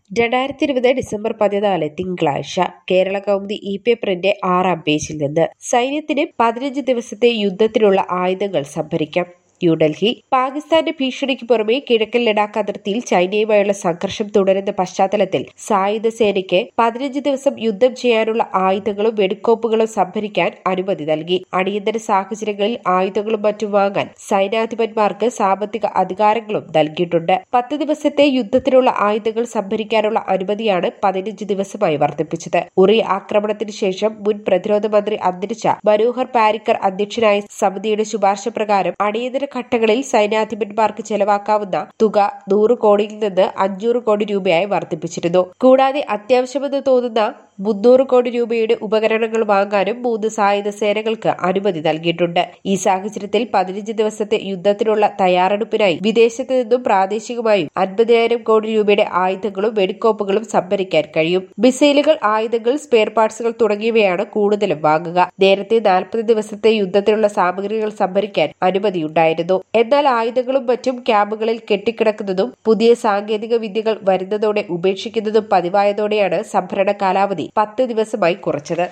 രണ്ടായിരത്തി ഇരുപത് ഡിസംബർ പതിനാല് തിങ്കളാഴ്ച കേരള കൗമുദി ഇ പേപ്പറിന്റെ ആറാം പേജിൽ നിന്ന് സൈന്യത്തിന് പതിനഞ്ച് ദിവസത്തെ യുദ്ധത്തിനുള്ള ആയുധങ്ങൾ സംഭരിക്കാം ന്യൂഡൽഹി പാകിസ്ഥാന്റെ ഭീഷണിക്ക് പുറമെ കിഴക്കൻ ലഡാക്ക് അതിർത്തിയിൽ ചൈനയുമായുള്ള സംഘർഷം തുടരുന്ന പശ്ചാത്തലത്തിൽ സായുധ സേനയ്ക്ക് പതിനഞ്ച് ദിവസം യുദ്ധം ചെയ്യാനുള്ള ആയുധങ്ങളും വെടിക്കോപ്പുകളും സംഭരിക്കാൻ അനുമതി നൽകി അടിയന്തര സാഹചര്യങ്ങളിൽ ആയുധങ്ങളും മറ്റും വാങ്ങാൻ സൈന്യാധിപന്മാർക്ക് സാമ്പത്തിക അധികാരങ്ങളും നൽകിയിട്ടുണ്ട് പത്ത് ദിവസത്തെ യുദ്ധത്തിനുള്ള ആയുധങ്ങൾ സംഭരിക്കാനുള്ള അനുമതിയാണ് പതിനഞ്ച് ദിവസമായി വർദ്ധിപ്പിച്ചത് ഉറി ആക്രമണത്തിന് ശേഷം മുൻ പ്രതിരോധ മന്ത്രി അന്തരിച്ച മനോഹർ പാരിക്കർ അധ്യക്ഷനായ സമിതിയുടെ ശുപാർശ പ്രകാരം അടിയന്തര ഘട്ടങ്ങളിൽ സൈന്യാധിപന്മാർക്ക് ചെലവാക്കാവുന്ന തുക നൂറ് കോടിയിൽ നിന്ന് അഞ്ഞൂറ് കോടി രൂപയായി വർദ്ധിപ്പിച്ചിരുന്നു കൂടാതെ അത്യാവശ്യമെന്ന് തോന്നുന്ന മുന്നൂറ് കോടി രൂപയുടെ ഉപകരണങ്ങൾ വാങ്ങാനും മൂന്ന് സായുധ സേനകൾക്ക് അനുമതി നൽകിയിട്ടുണ്ട് ഈ സാഹചര്യത്തിൽ പതിനഞ്ച് ദിവസത്തെ യുദ്ധത്തിനുള്ള തയ്യാറെടുപ്പിനായി വിദേശത്ത് നിന്നും പ്രാദേശികമായും അൻപതിനായിരം കോടി രൂപയുടെ ആയുധങ്ങളും വെടിക്കോപ്പുകളും സംഭരിക്കാൻ കഴിയും മിസൈലുകൾ ആയുധങ്ങൾ സ്പെയർ പാർട്സുകൾ തുടങ്ങിയവയാണ് കൂടുതലും വാങ്ങുക നേരത്തെ നാൽപ്പത് ദിവസത്തെ യുദ്ധത്തിനുള്ള സാമഗ്രികൾ സംഭരിക്കാൻ അനുമതിയുണ്ടായിരുന്നു എന്നാൽ ആയുധങ്ങളും മറ്റും ക്യാമ്പുകളിൽ കെട്ടിക്കിടക്കുന്നതും പുതിയ സാങ്കേതിക വിദ്യകൾ വരുന്നതോടെ ഉപേക്ഷിക്കുന്നതും പതിവായതോടെയാണ് സംഭരണ കാലാവധി പത്ത് ദിവസമായി കുറച്ചത്